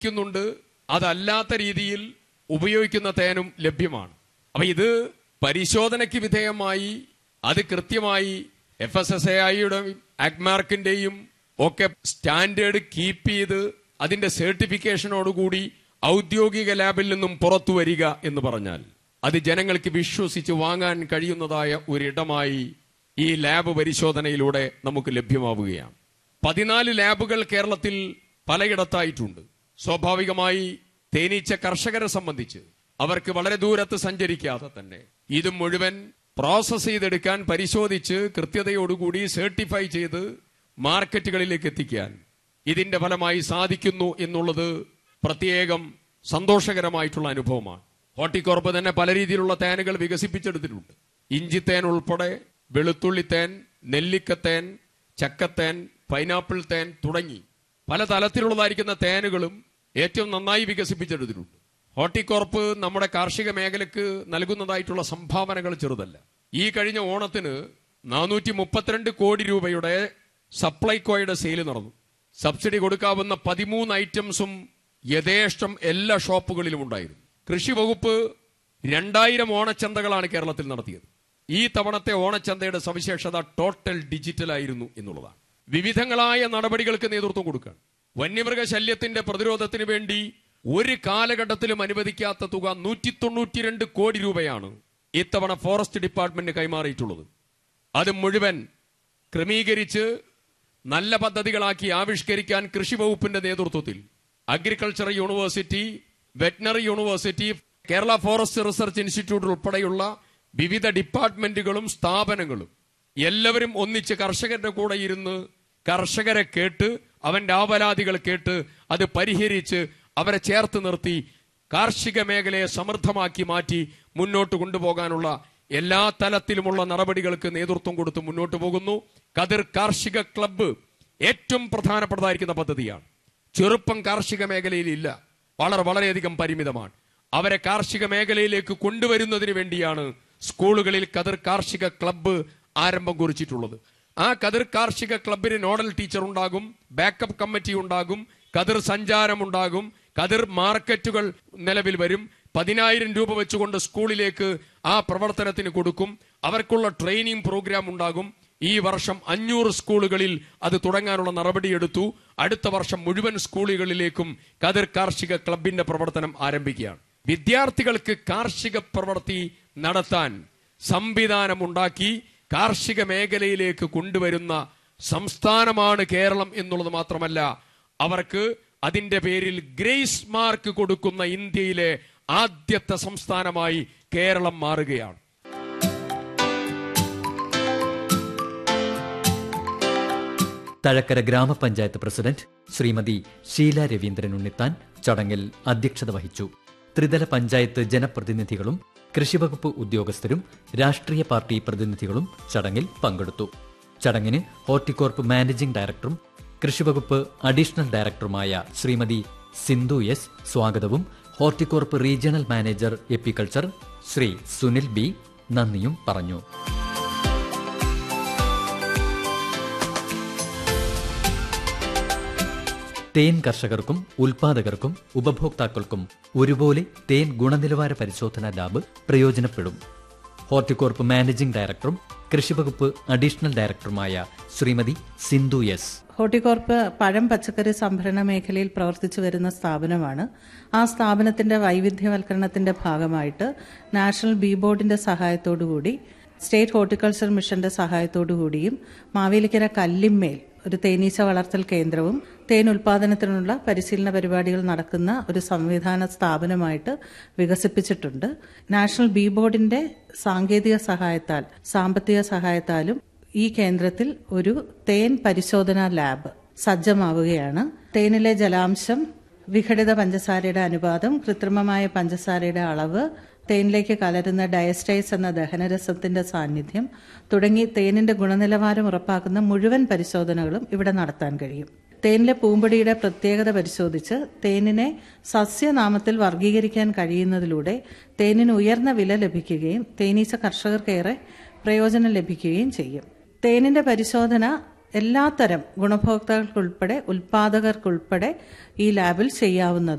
ഉപയോഗിക്കുന്നുണ്ട് അതല്ലാത്ത രീതിയിൽ ഉപയോഗിക്കുന്ന തേനും ലഭ്യമാണ് അപ്പൊ ഇത് പരിശോധനയ്ക്ക് വിധേയമായി അത് കൃത്യമായി എഫ് എസ് എസ് എ ഐയുടെയും അഗ്മാർക്കിന്റെയും ഒക്കെ സ്റ്റാൻഡേർഡ് കീപ്പ് ചെയ്ത് അതിന്റെ സർട്ടിഫിക്കേഷനോടുകൂടി ഔദ്യോഗിക ലാബിൽ നിന്നും പുറത്തു വരിക എന്ന് പറഞ്ഞാൽ അത് ജനങ്ങൾക്ക് വിശ്വസിച്ച് വാങ്ങാൻ കഴിയുന്നതായ ഒരിടമായി ഈ ലാബ് പരിശോധനയിലൂടെ നമുക്ക് ലഭ്യമാവുകയാണ് പതിനാല് ലാബുകൾ കേരളത്തിൽ പലയിടത്തായിട്ടുണ്ട് സ്വാഭാവികമായി തേനീച്ച കർഷകരെ സംബന്ധിച്ച് അവർക്ക് വളരെ ദൂരത്ത് സഞ്ചരിക്കാതെ തന്നെ ഇത് മുഴുവൻ പ്രോസസ് ചെയ്തെടുക്കാൻ പരിശോധിച്ച് കൃത്യതയോടുകൂടി സർട്ടിഫൈ ചെയ്ത് മാർക്കറ്റുകളിലേക്ക് എത്തിക്കാൻ ഇതിന്റെ ഫലമായി സാധിക്കുന്നു എന്നുള്ളത് പ്രത്യേകം സന്തോഷകരമായിട്ടുള്ള അനുഭവമാണ് ഹോർട്ടിക്കോർപ്പ് തന്നെ പല രീതിയിലുള്ള തേനുകൾ വികസിപ്പിച്ചെടുത്തിട്ടുണ്ട് ഇഞ്ചിത്തേൻ ഉൾപ്പെടെ വെളുത്തുള്ളിത്തേൻ നെല്ലിക്കത്തേൻ ചക്കത്തേൻ പൈനാപ്പിൾ തേൻ തുടങ്ങി പല തലത്തിലുള്ളതായിരിക്കുന്ന തേനുകളും ഏറ്റവും നന്നായി വികസിപ്പിച്ചെടുത്തിട്ടുണ്ട് ഹോർട്ടിക്കോർപ്പ് നമ്മുടെ കാർഷിക മേഖലക്ക് നൽകുന്നതായിട്ടുള്ള സംഭാവനകൾ ചെറുതല്ല ഈ കഴിഞ്ഞ ഓണത്തിന് നാനൂറ്റി മുപ്പത്തിരണ്ട് കോടി രൂപയുടെ സപ്ലൈകോയുടെ സെയിൽ നടന്നു സബ്സിഡി കൊടുക്കാവുന്ന പതിമൂന്ന് ഐറ്റംസും യഥേഷ്ടം എല്ലാ ഷോപ്പുകളിലും ഉണ്ടായിരുന്നു കൃഷി വകുപ്പ് രണ്ടായിരം ഓണച്ചന്തകളാണ് കേരളത്തിൽ നടത്തിയത് ഈ തവണത്തെ ഓണച്ചന്തയുടെ സവിശേഷത ടോട്ടൽ ഡിജിറ്റൽ ആയിരുന്നു എന്നുള്ളതാണ് വിവിധങ്ങളായ നടപടികൾക്ക് നേതൃത്വം കൊടുക്കുകയാണ് വന്യമൃഗ ശല്യത്തിന്റെ പ്രതിരോധത്തിന് വേണ്ടി ഒരു കാലഘട്ടത്തിലും അനുവദിക്കാത്ത തുക നൂറ്റി തൊണ്ണൂറ്റിരണ്ട് കോടി രൂപയാണ് ഇത്തവണ ഫോറസ്റ്റ് ഡിപ്പാർട്ട്മെന്റ് കൈമാറിയിട്ടുള്ളത് അത് മുഴുവൻ ക്രമീകരിച്ച് നല്ല പദ്ധതികളാക്കി ആവിഷ്കരിക്കാൻ കൃഷി വകുപ്പിന്റെ നേതൃത്വത്തിൽ agriculture university veterinary university Kerala forest research institute ഉൾപ്പെടെയുള്ള വിവിധ ഡിപ്പാർട്ട്മെന്റുകളും സ്ഥാപനങ്ങളും എല്ലാവരും ഒന്നിച്ച് കർഷകരുടെ കൂടെ ഇരുന്ന് കർഷകരെ കേട്ട് അവന്റെ ആവലാതികൾ കേട്ട് അത് പരിഹരിച്ച് അവരെ ചേർത്ത് നിർത്തി കാർഷിക മേഖലയെ സമൃദ്ധമാക്കി മാറ്റി മുന്നോട്ട് കൊണ്ടുപോകാനുള്ള എല്ലാ തലത്തിലുമുള്ള നടപടികൾക്ക് നേതൃത്വം കൊടുത്ത് മുന്നോട്ട് പോകുന്നു കതിർ കാർഷിക ക്ലബ്ബ് ഏറ്റവും പ്രധാനപ്പെട്ടതായിരിക്കുന്ന പദ്ധതിയാണ് ചെറുപ്പം കാർഷിക മേഖലയിൽ ഇല്ല വളരെ വളരെയധികം പരിമിതമാണ് അവരെ കാർഷിക മേഖലയിലേക്ക് കൊണ്ടുവരുന്നതിന് വേണ്ടിയാണ് സ്കൂളുകളിൽ കതിർ കാർഷിക ക്ലബ്ബ് ആരംഭം കുറിച്ചിട്ടുള്ളത് ആ കതിർ കാർഷിക ക്ലബിന് നോഡൽ ടീച്ചർ ഉണ്ടാകും ബാക്കപ്പ് കമ്മിറ്റി ഉണ്ടാകും കതിർ സഞ്ചാരം ഉണ്ടാകും കതിർ മാർക്കറ്റുകൾ നിലവിൽ വരും പതിനായിരം രൂപ വെച്ചുകൊണ്ട് സ്കൂളിലേക്ക് ആ പ്രവർത്തനത്തിന് കൊടുക്കും അവർക്കുള്ള ട്രെയിനിങ് പ്രോഗ്രാം ഉണ്ടാകും ഈ വർഷം അഞ്ഞൂറ് സ്കൂളുകളിൽ അത് തുടങ്ങാനുള്ള നടപടിയെടുത്തു അടുത്ത വർഷം മുഴുവൻ സ്കൂളുകളിലേക്കും കതിർ കാർഷിക ക്ലബിന്റെ പ്രവർത്തനം ആരംഭിക്കുകയാണ് വിദ്യാർത്ഥികൾക്ക് കാർഷിക പ്രവൃത്തി നടത്താൻ സംവിധാനമുണ്ടാക്കി കാർഷിക മേഖലയിലേക്ക് കൊണ്ടുവരുന്ന സംസ്ഥാനമാണ് കേരളം എന്നുള്ളത് മാത്രമല്ല അവർക്ക് അതിന്റെ പേരിൽ ഗ്രേസ് മാർക്ക് കൊടുക്കുന്ന ഇന്ത്യയിലെ ആദ്യത്തെ സംസ്ഥാനമായി കേരളം മാറുകയാണ് തഴക്കര ഗ്രാമപഞ്ചായത്ത് പ്രസിഡന്റ് ശ്രീമതി ഷീല രവീന്ദ്രൻ ഉണ്ണിത്താൻ ചടങ്ങിൽ അധ്യക്ഷത വഹിച്ചു ത്രിതല പഞ്ചായത്ത് ജനപ്രതിനിധികളും കൃഷിവകുപ്പ് ഉദ്യോഗസ്ഥരും രാഷ്ട്രീയ പാർട്ടി പ്രതിനിധികളും ചടങ്ങിൽ പങ്കെടുത്തു ചടങ്ങിന് ഹോർട്ടിക്കോർപ്പ് മാനേജിംഗ് ഡയറക്ടറും കൃഷിവകുപ്പ് അഡീഷണൽ ഡയറക്ടറുമായ ശ്രീമതി സിന്ധു എസ് സ്വാഗതവും Horticorp regional manager apiculture Sri Sunil B നന്ദിയും പറഞ്ഞു തേൻ കർഷകർക്കും ഉൽപാദകർക്കും ഉപഭോക്താക്കൾക്കും ഒരുപോലെ തേൻ ഗുണനിലവാര പരിശോധനാ ലാബ് പ്രയോജനപ്പെടും ഹോർട്ടിക്കോർപ്പ് മാനേജിംഗ് ഡയറക്ടറും കൃഷിവകുപ്പ് അഡീഷണൽ ഡയറക്ടറുമായ ശ്രീമതി സിന്ധു എസ് ഹോർട്ടികോർപ്പ് പഴം പച്ചക്കറി സംഭരണ മേഖലയിൽ പ്രവർത്തിച്ചു വരുന്ന സ്ഥാപനമാണ് ആ സ്ഥാപനത്തിന്റെ വൈവിധ്യവൽക്കരണത്തിന്റെ ഭാഗമായിട്ട് നാഷണൽ ബി ബോർഡിന്റെ സഹായത്തോടുകൂടി സ്റ്റേറ്റ് ഹോർട്ടിക്കൾച്ചർ മിഷന്റെ സഹായത്തോടുകൂടിയും മാവേലിക്കര കല്ലിമ്മേൽ ഒരു തേനീച്ച വളർത്തൽ കേന്ദ്രവും തേൻ ഉൽപാദനത്തിനുള്ള പരിശീലന പരിപാടികൾ നടക്കുന്ന ഒരു സംവിധാന സ്ഥാപനമായിട്ട് വികസിപ്പിച്ചിട്ടുണ്ട് നാഷണൽ ബി ബോർഡിന്റെ സാങ്കേതിക സഹായത്താൽ സാമ്പത്തിക സഹായത്താലും ഈ കേന്ദ്രത്തിൽ ഒരു തേൻ പരിശോധനാ ലാബ് സജ്ജമാവുകയാണ് തേനിലെ ജലാംശം വിഘടിത പഞ്ചസാരയുടെ അനുപാതം കൃത്രിമമായ പഞ്ചസാരയുടെ അളവ് തേനിലേക്ക് കലരുന്ന ഡയസ്റ്റൈസ് എന്ന ദഹനരസത്തിന്റെ സാന്നിധ്യം തുടങ്ങി തേനിന്റെ ഗുണനിലവാരം ഉറപ്പാക്കുന്ന മുഴുവൻ പരിശോധനകളും ഇവിടെ നടത്താൻ കഴിയും തേനിലെ പൂമ്പൊടിയുടെ പ്രത്യേകത പരിശോധിച്ച് തേനിനെ സസ്യനാമത്തിൽ വർഗീകരിക്കാൻ കഴിയുന്നതിലൂടെ തേനിന് ഉയർന്ന വില ലഭിക്കുകയും തേനീച്ച കർഷകർക്കേറെ പ്രയോജനം ലഭിക്കുകയും ചെയ്യും തേനിന്റെ പരിശോധന എല്ലാത്തരം ഗുണഭോക്താക്കൾക്കുൾപ്പെടെ ഉൽപാദകർക്കുൾപ്പെടെ ഈ ലാബിൽ ചെയ്യാവുന്നതാണ്